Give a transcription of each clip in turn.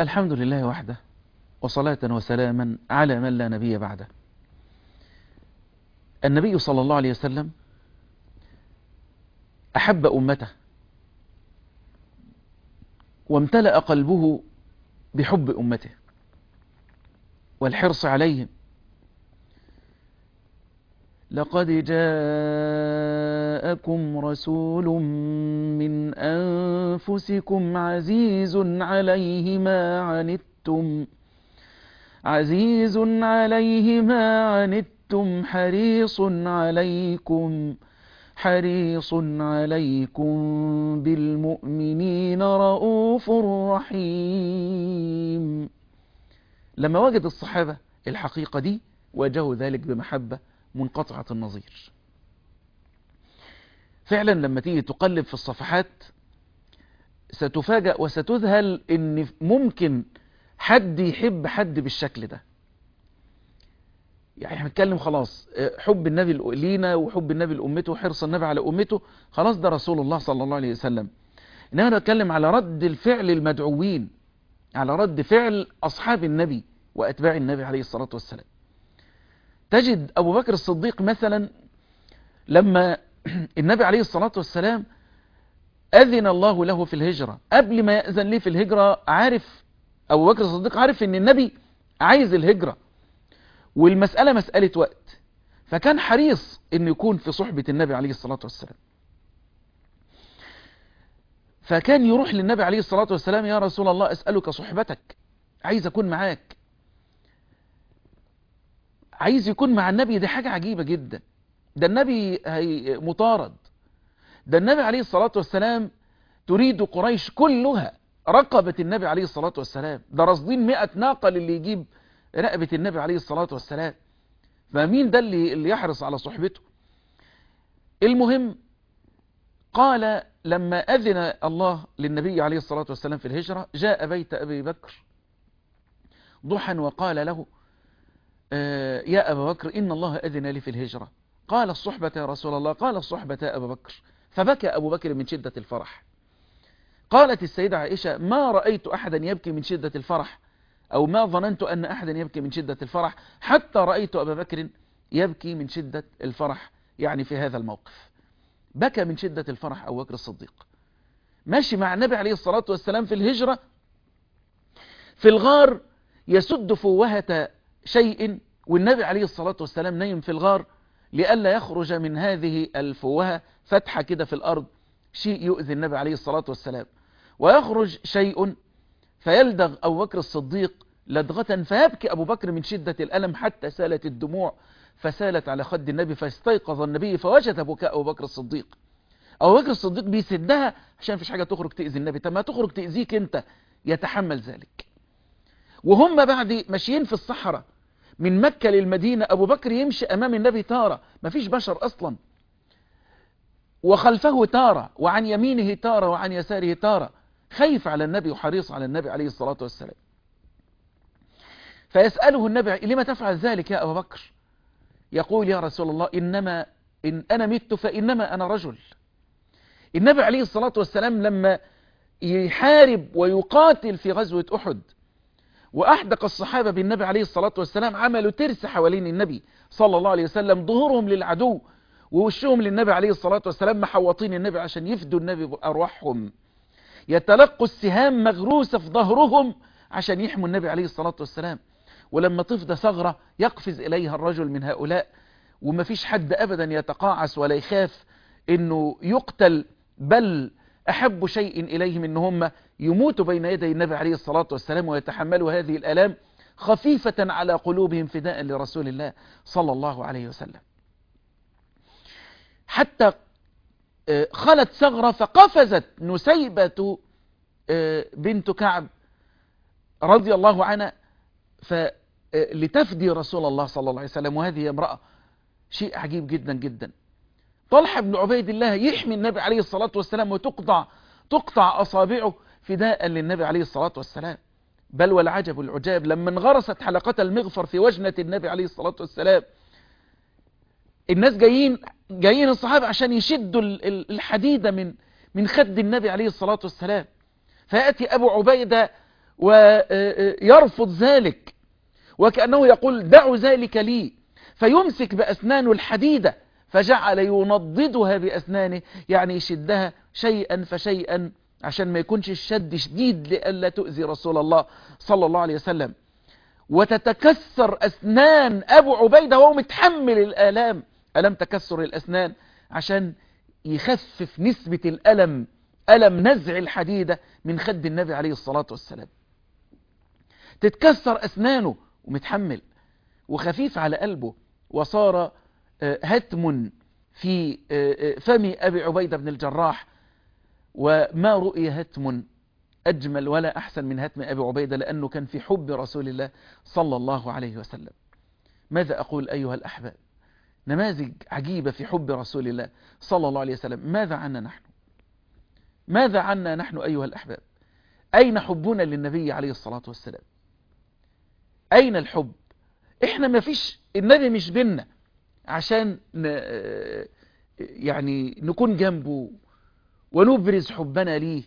الحمد لله وحده وصلاة وسلاما على من لا نبي بعده النبي صلى الله عليه وسلم أحب أمته وامتلأ قلبه بحب أمته والحرص عليهم لقد جاءكم رسول من أنفسكم عزيز عليه ما عنتم عزيز عليه ما عنتم حريص عليكم حريص عليكم بالمؤمنين رؤوف رحيم لما وجد الصحابة الحقيقة دي واجهوا ذلك بمحبة منقطعة النظير فعلا لما تيجي تقلب في الصفحات ستفاجأ وستذهل ان ممكن حد يحب حد بالشكل ده يعني احنا بنتكلم خلاص حب النبي لينا وحب النبي لأمته وحرص النبي على أمته خلاص ده رسول الله صلى الله عليه وسلم إنما نتكلم على رد الفعل المدعوين على رد فعل أصحاب النبي وأتباع النبي عليه الصلاة والسلام تجد أبو بكر الصديق مثلا لما النبي عليه الصلاة والسلام أذن الله له في الهجرة قبل ما يأذن ليه في الهجرة عارف أبو بكر الصديق عارف أن النبي عايز الهجرة والمسألة مسألة وقت فكان حريص أن يكون في صحبة النبي عليه الصلاة والسلام فكان يروح للنبي عليه الصلاة والسلام يا رسول الله أسألك صحبتك عايز أكون معاك عايز يكون مع النبي دي حاجة عجيبة جدا ده النبي هي مطارد ده النبي عليه الصلاة والسلام تريد قريش كلها رقبة النبي عليه الصلاة والسلام ده رصدين مئة ناقة اللي يجيب رقبة النبي عليه الصلاة والسلام فمين ده اللي, اللي يحرص على صحبته المهم قال لما أذن الله للنبي عليه الصلاة والسلام في الهجرة جاء بيت أبي بكر ضحى وقال له يا أبا بكر إن الله أذن لي في الهجرة قال الصحبة يا رسول الله قال الصحبة يا أبا بكر فبكى أبو بكر من شدة الفرح قالت السيدة عائشة ما رأيت أحدا يبكي من شدة الفرح أو ما ظننت أن أحدا يبكي من شدة الفرح حتى رأيت أبا بكر يبكي من شدة الفرح يعني في هذا الموقف بكى من شدة الفرح أبو بكر الصديق ماشي مع النبي عليه الصلاة والسلام في الهجرة في الغار يسد فوهة شيء والنبي عليه الصلاة والسلام نايم في الغار لئلا يخرج من هذه الفوهة فتحة كده في الأرض شيء يؤذي النبي عليه الصلاة والسلام ويخرج شيء فيلدغ أبو بكر الصديق لدغة فيبكي أبو بكر من شدة الألم حتى سالت الدموع فسالت على خد النبي فاستيقظ النبي فوجد بكاء أبو بكر الصديق أبو بكر الصديق بيسدها عشان فيش حاجة تخرج تأذي النبي طب ما تخرج تأذيك أنت يتحمل ذلك وهم بعد ماشيين في الصحراء من مكة للمدينة أبو بكر يمشي أمام النبي تارة مفيش بشر أصلا وخلفه تارة وعن يمينه تارة وعن يساره تارة خايف على النبي وحريص على النبي عليه الصلاة والسلام فيسأله النبي لما تفعل ذلك يا أبا بكر يقول يا رسول الله إنما إن أنا مت فإنما أنا رجل النبي عليه الصلاة والسلام لما يحارب ويقاتل في غزوة أحد وأحدق الصحابة بالنبي عليه الصلاة والسلام عملوا ترس حوالين النبي صلى الله عليه وسلم ظهورهم للعدو ووشهم للنبي عليه الصلاة والسلام محوطين النبي عشان يفدوا النبي بأرواحهم يتلقوا السهام مغروسة في ظهرهم عشان يحموا النبي عليه الصلاة والسلام ولما تفضى ثغرة يقفز إليها الرجل من هؤلاء وما فيش حد أبدا يتقاعس ولا يخاف أنه يقتل بل أحب شيء إليهم أن هم يموتوا بين يدي النبي عليه الصلاة والسلام ويتحملوا هذه الألام خفيفة على قلوبهم فداء لرسول الله صلى الله عليه وسلم حتى خلت ثغرة فقفزت نسيبة بنت كعب رضي الله عنها لتفدي رسول الله صلى الله عليه وسلم وهذه امرأة شيء عجيب جدا جدا طلحة بن عبيد الله يحمي النبي عليه الصلاة والسلام وتقطع تقطع أصابعه فداء للنبي عليه الصلاة والسلام بل والعجب العجاب لما انغرست حلقة المغفر في وجنة النبي عليه الصلاة والسلام الناس جايين جايين الصحابة عشان يشدوا الحديدة من من خد النبي عليه الصلاة والسلام فيأتي أبو عبيدة ويرفض ذلك وكأنه يقول دعوا ذلك لي فيمسك بأسنانه الحديدة فجعل ينضدها بأسنانه يعني يشدها شيئا فشيئا عشان ما يكونش الشد شديد لألا تؤذي رسول الله صلى الله عليه وسلم وتتكسر أسنان أبو عبيدة وهو متحمل الآلام ألم تكسر الأسنان عشان يخفف نسبة الألم ألم نزع الحديدة من خد النبي عليه الصلاة والسلام تتكسر أسنانه ومتحمل وخفيف على قلبه وصار هتم في فم أبي عبيدة بن الجراح وما رؤي هتم أجمل ولا أحسن من هتم أبي عبيدة لأنه كان في حب رسول الله صلى الله عليه وسلم ماذا أقول أيها الأحباب نماذج عجيبة في حب رسول الله صلى الله عليه وسلم ماذا عنا نحن ماذا عنا نحن أيها الأحباب أين حبنا للنبي عليه الصلاة والسلام أين الحب إحنا ما فيش النبي مش بينا عشان ن... يعني نكون جنبه ونبرز حبنا ليه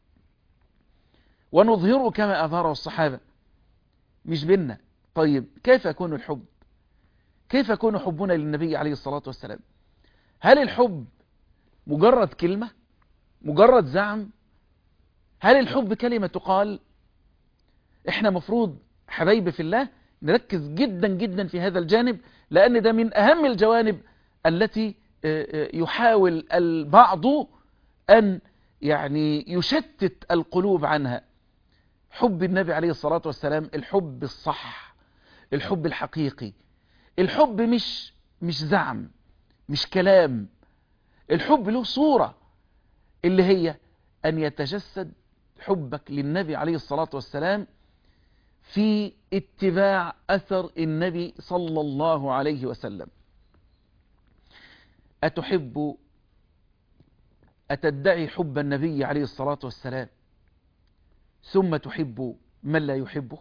ونظهره كما أظهره الصحابة مش بينا طيب كيف يكون الحب كيف يكون حبنا للنبي عليه الصلاة والسلام هل الحب مجرد كلمة مجرد زعم هل الحب كلمة تقال احنا مفروض حبايبي في الله نركز جدا جدا في هذا الجانب لأن ده من أهم الجوانب التي يحاول البعض أن يعني يشتت القلوب عنها حب النبي عليه الصلاة والسلام الحب الصح الحب الحقيقي الحب مش مش زعم مش كلام الحب له صورة اللي هي أن يتجسد حبك للنبي عليه الصلاة والسلام في اتباع أثر النبي صلى الله عليه وسلم أتحب أتدعي حب النبي عليه الصلاة والسلام ثم تحب من لا يحبه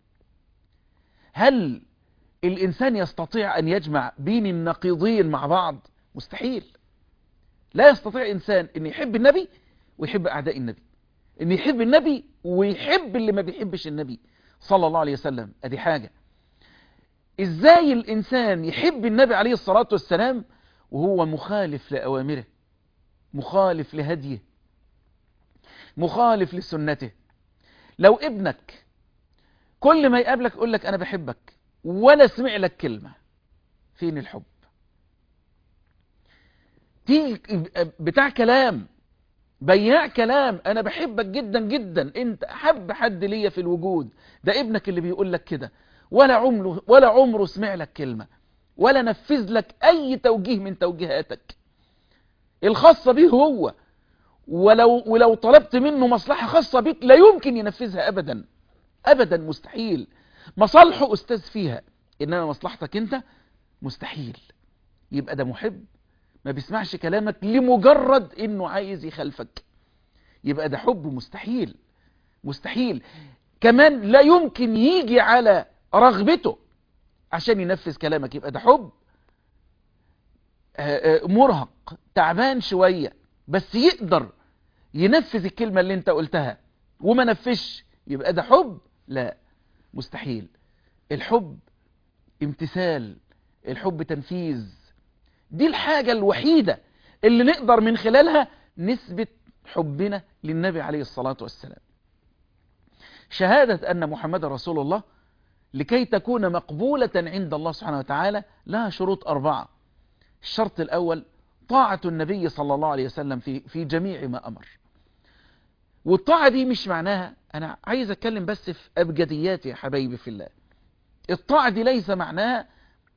هل الإنسان يستطيع أن يجمع بين النقيضين مع بعض مستحيل لا يستطيع إنسان أن يحب النبي ويحب أعداء النبي أن يحب النبي ويحب اللي ما بيحبش النبي صلى الله عليه وسلم أدي حاجة إزاي الإنسان يحب النبي عليه الصلاة والسلام وهو مخالف لأوامره مخالف لهديه مخالف لسنته لو ابنك كل ما يقابلك يقول لك أنا بحبك ولا سمع لك كلمة فين الحب تيجي بتاع كلام بياع كلام انا بحبك جدا جدا انت احب حد ليا في الوجود ده ابنك اللي بيقول لك كده ولا عمره ولا عمره سمع لك كلمة ولا نفذ لك اي توجيه من توجيهاتك الخاصة به هو ولو ولو طلبت منه مصلحة خاصة بك لا يمكن ينفذها ابدا ابدا مستحيل مصالحه استاذ فيها انما مصلحتك انت مستحيل يبقى ده محب ما بيسمعش كلامك لمجرد انه عايز يخالفك يبقى ده حب مستحيل مستحيل كمان لا يمكن يجي على رغبته عشان ينفذ كلامك يبقى ده حب مرهق تعبان شوية بس يقدر ينفذ الكلمة اللي انت قلتها وما نفذش يبقى ده حب لا مستحيل الحب امتثال الحب تنفيذ دي الحاجة الوحيدة اللي نقدر من خلالها نثبت حبنا للنبي عليه الصلاة والسلام شهادة أن محمد رسول الله لكي تكون مقبولة عند الله سبحانه وتعالى لها شروط أربعة الشرط الأول طاعة النبي صلى الله عليه وسلم في, في جميع ما أمر والطاعة دي مش معناها أنا عايز أتكلم بس في أبجديات يا حبايبي في الله الطاعة دي ليس معناها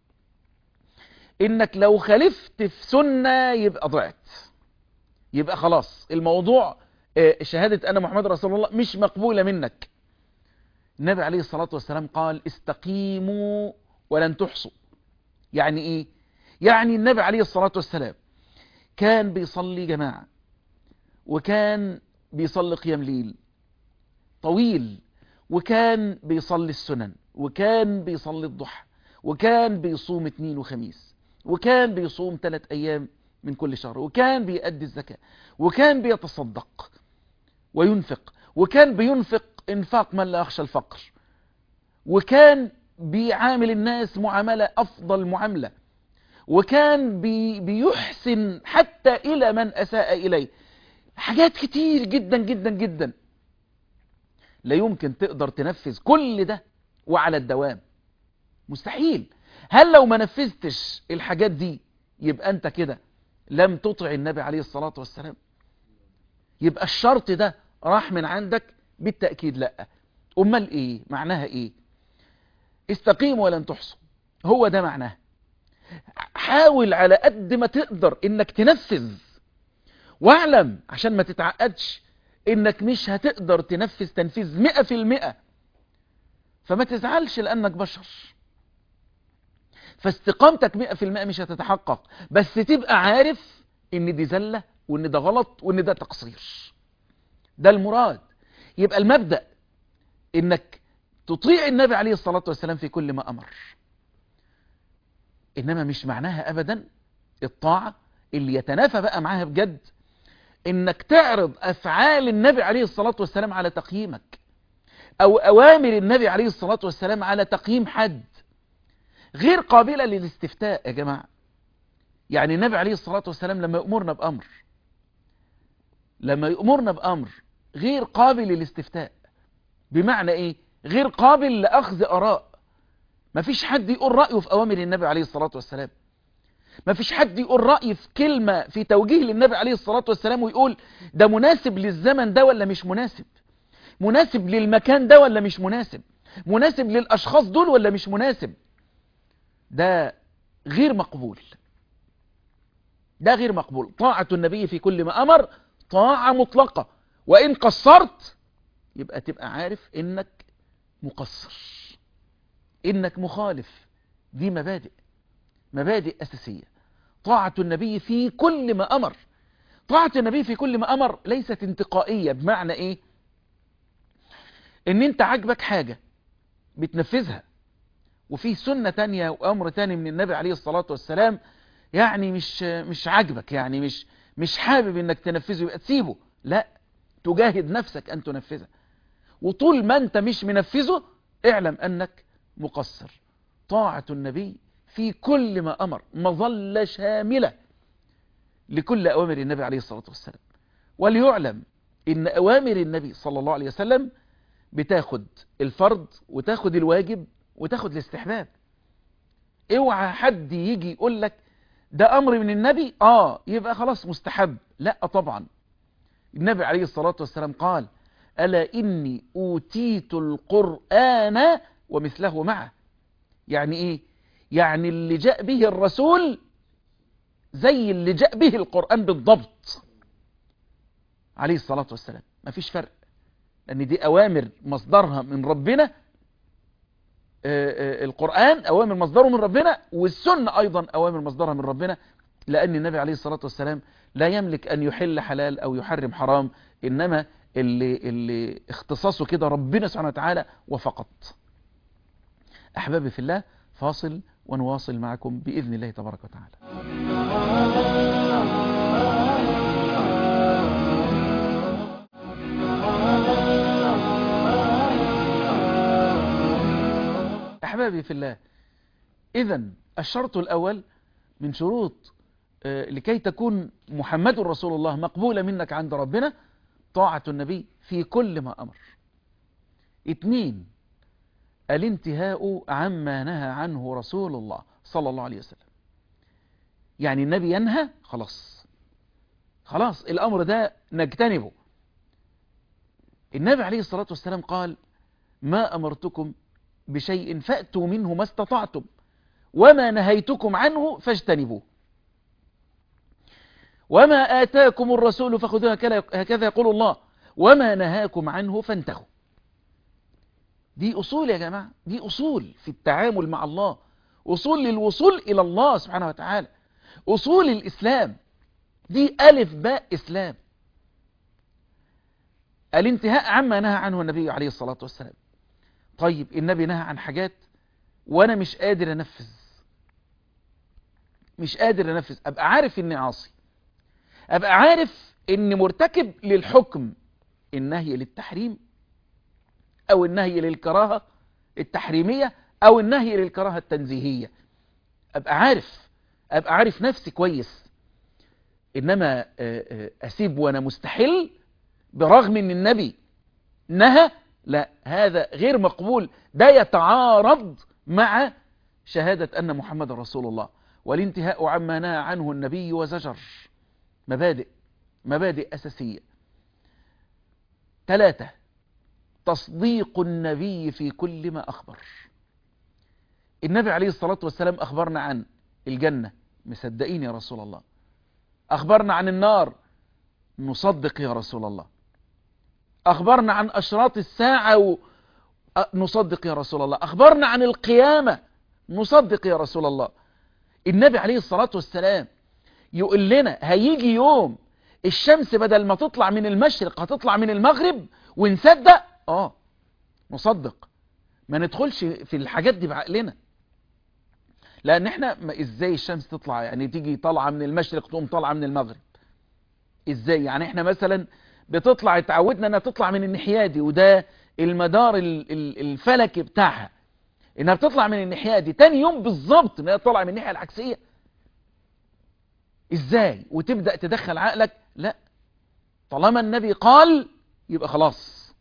انك لو خالفت في سنة يبقى ضعت يبقى خلاص الموضوع شهادة أن محمد رسول الله مش مقبولة منك النبي عليه الصلاة والسلام قال استقيموا ولن تحصوا يعني ايه يعني النبي عليه الصلاة والسلام كان بيصلي جماعة وكان بيصلي قيام ليل طويل وكان بيصلي السنن وكان بيصلي الضحى وكان بيصوم اثنين وخميس وكان بيصوم ثلاث أيام من كل شهر وكان بيأدي الزكاة وكان بيتصدق وينفق وكان بينفق انفاق من لا يخشى الفقر وكان بيعامل الناس معاملة أفضل معاملة وكان بي بيحسن حتى إلى من أساء إليه حاجات كتير جدا جدا جدا لا يمكن تقدر تنفذ كل ده وعلى الدوام مستحيل هل لو ما نفذتش الحاجات دي يبقى أنت كده لم تطع النبي عليه الصلاة والسلام يبقى الشرط ده راح من عندك بالتأكيد لا أمال إيه معناها إيه استقيموا ولن تحصوا هو ده معناه حاول على قد ما تقدر انك تنفذ واعلم عشان ما تتعقدش انك مش هتقدر تنفذ تنفيذ مئة في المئة فما تزعلش لانك بشر فاستقامتك مئة في المئة مش هتتحقق بس تبقى عارف ان دي زلة وان ده غلط وان ده تقصير ده المراد يبقى المبدأ انك تطيع النبي عليه الصلاة والسلام في كل ما أمر إنما مش معناها أبدا الطاعة اللي يتنافى بقى معاها بجد إنك تعرض أفعال النبي عليه الصلاة والسلام على تقييمك أو أوامر النبي عليه الصلاة والسلام على تقييم حد غير قابلة للاستفتاء يا جماعة يعني النبي عليه الصلاة والسلام لما يأمرنا بأمر لما يأمرنا بأمر غير قابل للاستفتاء بمعنى إيه غير قابل لأخذ أراء ما فيش حد يقول رأيه في أوامر النبي عليه الصلاة والسلام ما فيش حد يقول رأي في كلمة في توجيه للنبي عليه الصلاة والسلام ويقول ده مناسب للزمن ده ولا مش مناسب مناسب للمكان ده ولا مش مناسب مناسب للأشخاص دول ولا مش مناسب ده غير مقبول ده غير مقبول طاعة النبي في كل ما أمر طاعة مطلقة وإن قصرت يبقى تبقى عارف إنك مقصر إنك مخالف دي مبادئ مبادئ أساسية طاعة النبي في كل ما أمر طاعة النبي في كل ما أمر ليست انتقائية بمعنى إيه إن أنت عجبك حاجة بتنفذها وفي سنة تانية وأمر تاني من النبي عليه الصلاة والسلام يعني مش مش عاجبك يعني مش مش حابب إنك تنفذه يبقى تسيبه لا تجاهد نفسك أن تنفذه وطول ما أنت مش منفذه اعلم أنك مقصر طاعة النبي في كل ما أمر مظلة شاملة لكل أوامر النبي عليه الصلاة والسلام وليعلم إن أوامر النبي صلى الله عليه وسلم بتاخد الفرض وتاخد الواجب وتاخد الاستحباب اوعى حد يجي يقول لك ده أمر من النبي آه يبقى خلاص مستحب لا طبعا النبي عليه الصلاة والسلام قال ألا إني أوتيت القرآن ومثله معه يعني إيه يعني اللي جاء به الرسول زي اللي جاء به القرآن بالضبط عليه الصلاة والسلام ما فيش فرق لأن دي أوامر مصدرها من ربنا القرآن أوامر مصدره من ربنا والسنة أيضا أوامر مصدرها من ربنا لأن النبي عليه الصلاة والسلام لا يملك أن يحل حلال أو يحرم حرام إنما اللي, اللي اختصاصه كده ربنا سبحانه وتعالى وفقط أحبابي في الله فاصل ونواصل معكم بإذن الله تبارك وتعالى أحبابي في الله إذا الشرط الأول من شروط لكي تكون محمد رسول الله مقبولة منك عند ربنا طاعة النبي في كل ما أمر اثنين الانتهاء عما نهى عنه رسول الله صلى الله عليه وسلم يعني النبي ينهى خلاص خلاص الأمر ده نجتنبه النبي عليه الصلاة والسلام قال ما أمرتكم بشيء فأتوا منه ما استطعتم وما نهيتكم عنه فاجتنبوه وما آتاكم الرسول فخذوه هكذا يقول الله وما نهاكم عنه فانتهوا دي أصول يا جماعة دي أصول في التعامل مع الله أصول للوصول إلى الله سبحانه وتعالى أصول الإسلام دي ألف باء إسلام الانتهاء عما نهى عنه النبي عليه الصلاة والسلام طيب النبي نهى عن حاجات وأنا مش قادر أنفذ مش قادر أنفذ أبقى عارف إني عاصي أبقى عارف إني مرتكب للحكم النهي للتحريم أو النهي للكراهة التحريمية أو النهي للكراهة التنزيهية أبقى عارف أبقى عارف نفسي كويس إنما أسيب وأنا مستحل برغم أن النبي نهى لا هذا غير مقبول ده يتعارض مع شهادة أن محمد رسول الله والانتهاء عما نهى عنه النبي وزجر مبادئ مبادئ أساسية ثلاثة تصديق النبي في كل ما أخبر النبي عليه الصلاة والسلام أخبرنا عن الجنة مصدقين يا رسول الله أخبرنا عن النار نصدق يا رسول الله أخبرنا عن أشراط الساعة و... نصدق يا رسول الله أخبرنا عن القيامة نصدق يا رسول الله النبي عليه الصلاة والسلام يقول لنا هيجي يوم الشمس بدل ما تطلع من المشرق هتطلع من المغرب ونصدق اه نصدق ما ندخلش في الحاجات دي بعقلنا لان احنا ما ازاي الشمس تطلع يعني تيجي طالعه من المشرق تقوم طالعه من المغرب ازاي يعني احنا مثلا بتطلع اتعودنا انها تطلع من الناحيه دي وده المدار الفلكي بتاعها انها بتطلع من الناحيه دي تاني يوم بالظبط انها تطلع من الناحيه العكسيه ازاي وتبدا تدخل عقلك لا طالما النبي قال يبقى خلاص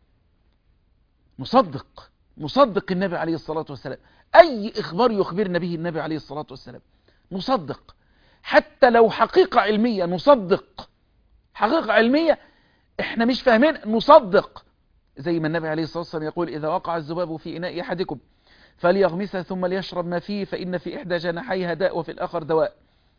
مصدق مصدق النبي عليه الصلاه والسلام اي اخبار يخبرنا به النبي عليه الصلاه والسلام نصدق حتى لو حقيقه علميه نصدق حقيقه علميه احنا مش فاهمين نصدق زي ما النبي عليه الصلاه والسلام يقول اذا وقع الذباب في اناء احدكم فليغمسها ثم ليشرب ما فيه فإن في إحدى جناحيها داء وفي الآخر دواء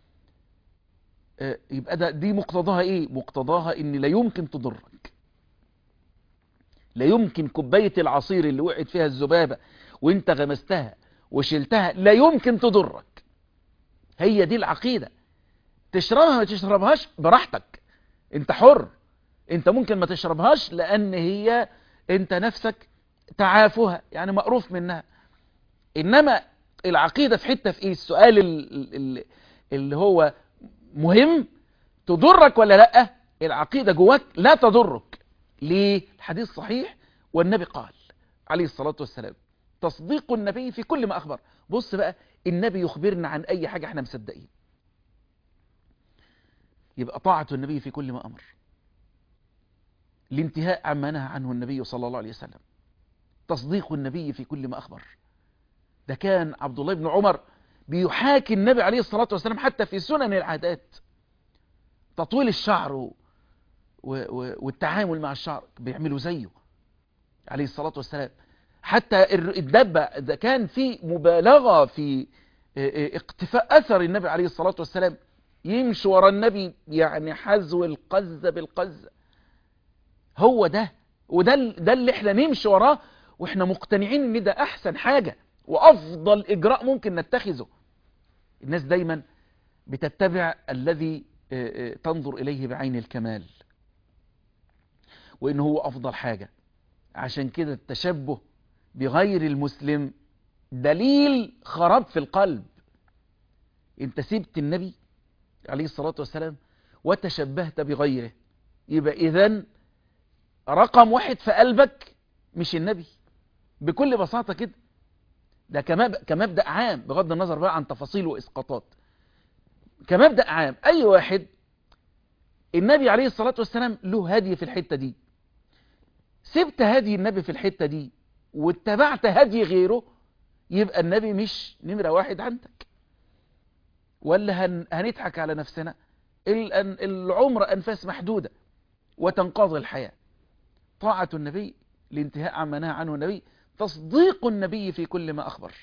يبقى ده دي مقتضاها إيه مقتضاها إن لا يمكن تضرك لا يمكن كوباية العصير اللي وقعت فيها الذبابة وانت غمستها وشلتها لا يمكن تضرك هي دي العقيدة تشربها ما تشربهاش براحتك انت حر انت ممكن ما تشربهاش لان هي انت نفسك تعافها يعني مقروف منها انما العقيدة في حتة في ايه السؤال اللي, اللي هو مهم تضرك ولا لا العقيدة جواك لا تضرك ليه الحديث صحيح والنبي قال عليه الصلاة والسلام تصديق النبي في كل ما أخبر بص بقى النبي يخبرنا عن أي حاجة احنا مصدقين يبقى طاعة النبي في كل ما أمر الانتهاء عما نهى عنه النبي صلى الله عليه وسلم تصديق النبي في كل ما أخبر ده كان عبد الله بن عمر بيحاكي النبي عليه الصلاة والسلام حتى في سنن العادات تطويل الشعر و... و... والتعامل مع الشعر بيعملوا زيه عليه الصلاة والسلام حتى الدبة ده كان في مبالغة في اقتفاء أثر النبي عليه الصلاة والسلام يمشي ورا النبي يعني حزو القزة بالقزة هو ده وده ده اللي احنا نمشي وراه واحنا مقتنعين ان ده احسن حاجة وافضل اجراء ممكن نتخذه الناس دايما بتتبع الذي تنظر اليه بعين الكمال وان هو افضل حاجة عشان كده التشبه بغير المسلم دليل خراب في القلب انت سبت النبي عليه الصلاة والسلام وتشبهت بغيره يبقى اذن رقم واحد في قلبك مش النبي بكل بساطة كده ده كمبدأ عام بغض النظر بقى عن تفاصيل وإسقاطات كمبدأ عام أي واحد النبي عليه الصلاة والسلام له هدي في الحتة دي سبت هدي النبي في الحتة دي واتبعت هدي غيره يبقى النبي مش نمرة واحد عندك ولا هن هنضحك على نفسنا العمر أنفاس محدودة وتنقضي الحياة طاعة النبي لانتهاء عما نهى عنه النبي تصديق النبي في كل ما أخبر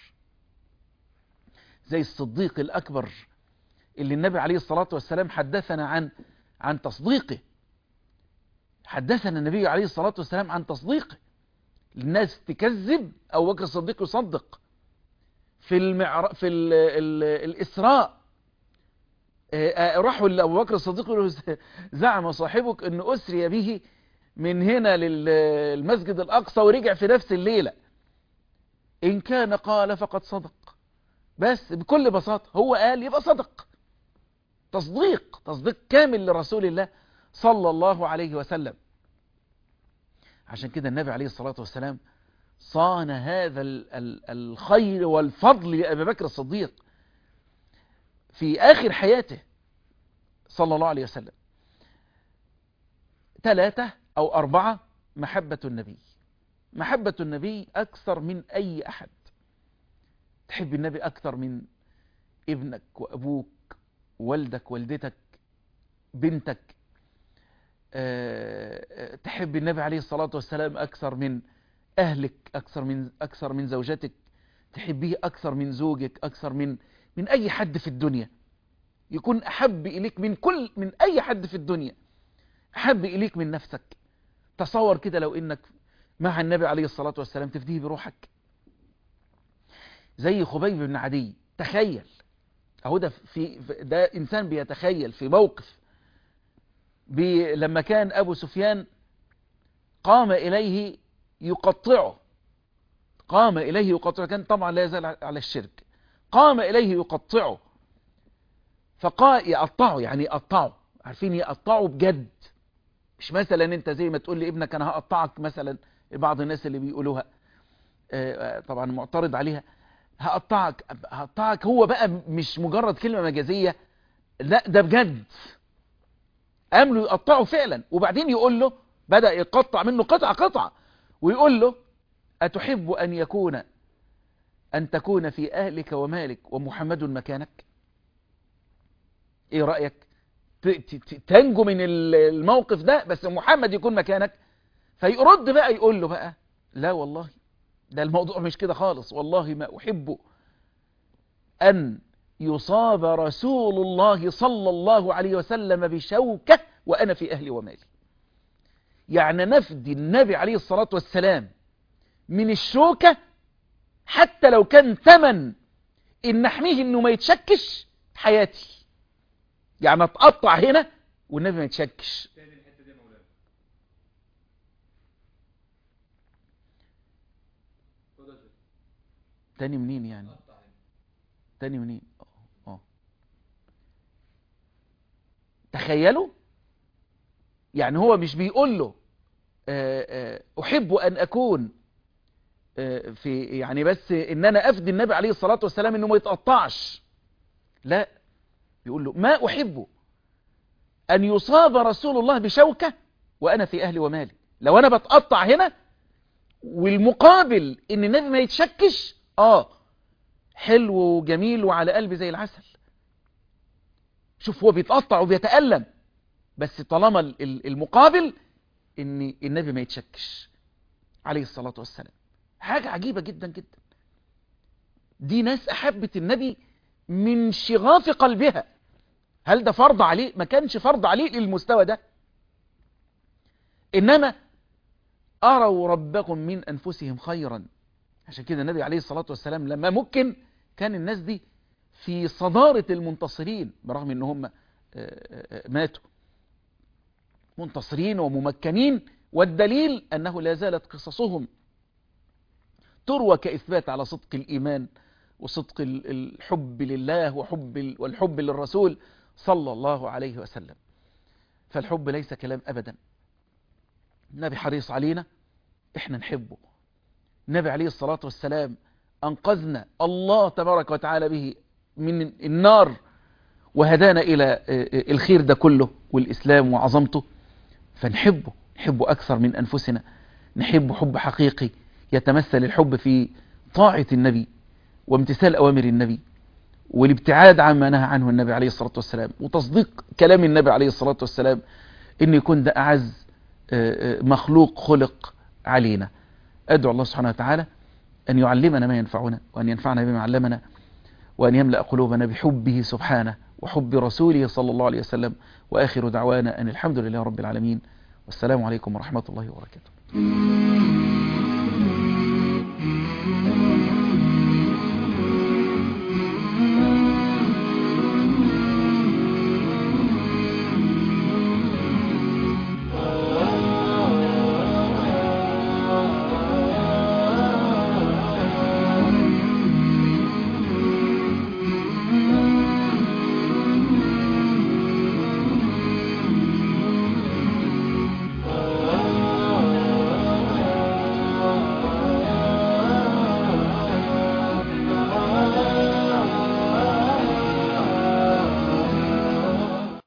زي الصديق الأكبر اللي النبي عليه الصلاة والسلام حدثنا عن عن تصديقه حدثنا النبي عليه الصلاة والسلام عن تصديقه الناس تكذب أو بكر الصديق يصدق في المعر... في ال... ال... الإسراء راحوا لأبو بكر الصديق يقولوا زعم صاحبك أن أسري به من هنا للمسجد الأقصى ورجع في نفس الليلة إن كان قال فقد صدق بس بكل بساطة هو قال يبقى صدق تصديق تصديق كامل لرسول الله صلى الله عليه وسلم عشان كده النبي عليه الصلاة والسلام صان هذا ال ال الخير والفضل لأبي بكر الصديق في آخر حياته صلى الله عليه وسلم ثلاثة أو أربعة محبة النبي محبة النبي أكثر من أي أحد تحب النبي أكثر من ابنك وأبوك والدك والدتك بنتك أه تحب النبي عليه الصلاة والسلام أكثر من أهلك أكثر من أكثر من زوجتك تحبيه أكثر من زوجك أكثر من من أي حد في الدنيا يكون أحب إليك من كل من أي حد في الدنيا أحب إليك من نفسك تصور كده لو إنك مع النبي عليه الصلاة والسلام تفديه بروحك زي خبيب بن عدي تخيل اهو ده في ده انسان بيتخيل في موقف بي لما كان ابو سفيان قام اليه يقطعه قام اليه يقطعه كان طبعا لا يزال على الشرك قام اليه يقطعه فقال يقطعه يعني يقطعه عارفين يقطعه بجد مش مثلا انت زي ما تقول لابنك انا هقطعك مثلا بعض الناس اللي بيقولوها طبعا معترض عليها هقطعك هقطعك هو بقى مش مجرد كلمة مجازية لا ده بجد قام له يقطعه فعلا وبعدين يقول له بدأ يقطع منه قطعة قطعة ويقول له أتحب أن يكون أن تكون في أهلك ومالك ومحمد مكانك إيه رأيك تنجو من الموقف ده بس محمد يكون مكانك فيرد بقى يقول له بقى لا والله ده الموضوع مش كده خالص والله ما أحب أن يصاب رسول الله صلى الله عليه وسلم بشوكة وأنا في أهلي ومالي يعني نفدي النبي عليه الصلاة والسلام من الشوكة حتى لو كان ثمن إن نحميه إنه ما يتشكش حياتي يعني اتقطع هنا والنبي ما يتشكش تاني منين يعني تاني منين اه تخيلوا يعني هو مش بيقول له احب ان اكون في يعني بس ان انا افدي النبي عليه الصلاة والسلام انه ما يتقطعش لا بيقول له ما احب ان يصاب رسول الله بشوكة وانا في اهلي ومالي لو انا بتقطع هنا والمقابل ان النبي ما يتشكش اه حلو وجميل وعلى قلبي زي العسل شوف هو بيتقطع وبيتألم بس طالما المقابل ان النبي ما يتشكش عليه الصلاة والسلام حاجة عجيبة جدا جدا دي ناس أحبت النبي من شغاف قلبها هل ده فرض عليه ما كانش فرض عليه للمستوى ده إنما أروا ربكم من أنفسهم خيرا عشان كده النبي عليه الصلاة والسلام لما ممكن كان الناس دي في صدارة المنتصرين برغم ان هم ماتوا منتصرين وممكنين والدليل أنه لا زالت قصصهم تروى كإثبات على صدق الإيمان وصدق الحب لله وحب والحب للرسول صلى الله عليه وسلم فالحب ليس كلام أبدا النبي حريص علينا احنا نحبه النبي عليه الصلاة والسلام أنقذنا الله تبارك وتعالى به من النار وهدانا إلى الخير ده كله والإسلام وعظمته فنحبه نحبه أكثر من أنفسنا نحبه حب حقيقي يتمثل الحب في طاعة النبي وامتثال أوامر النبي والابتعاد عما نهى عنه النبي عليه الصلاة والسلام وتصديق كلام النبي عليه الصلاة والسلام إن يكون ده أعز مخلوق خلق علينا أدعو الله سبحانه وتعالى أن يعلمنا ما ينفعنا وأن ينفعنا بما علمنا وأن يملأ قلوبنا بحبه سبحانه وحب رسوله صلى الله عليه وسلم وآخر دعوانا أن الحمد لله رب العالمين والسلام عليكم ورحمة الله وبركاته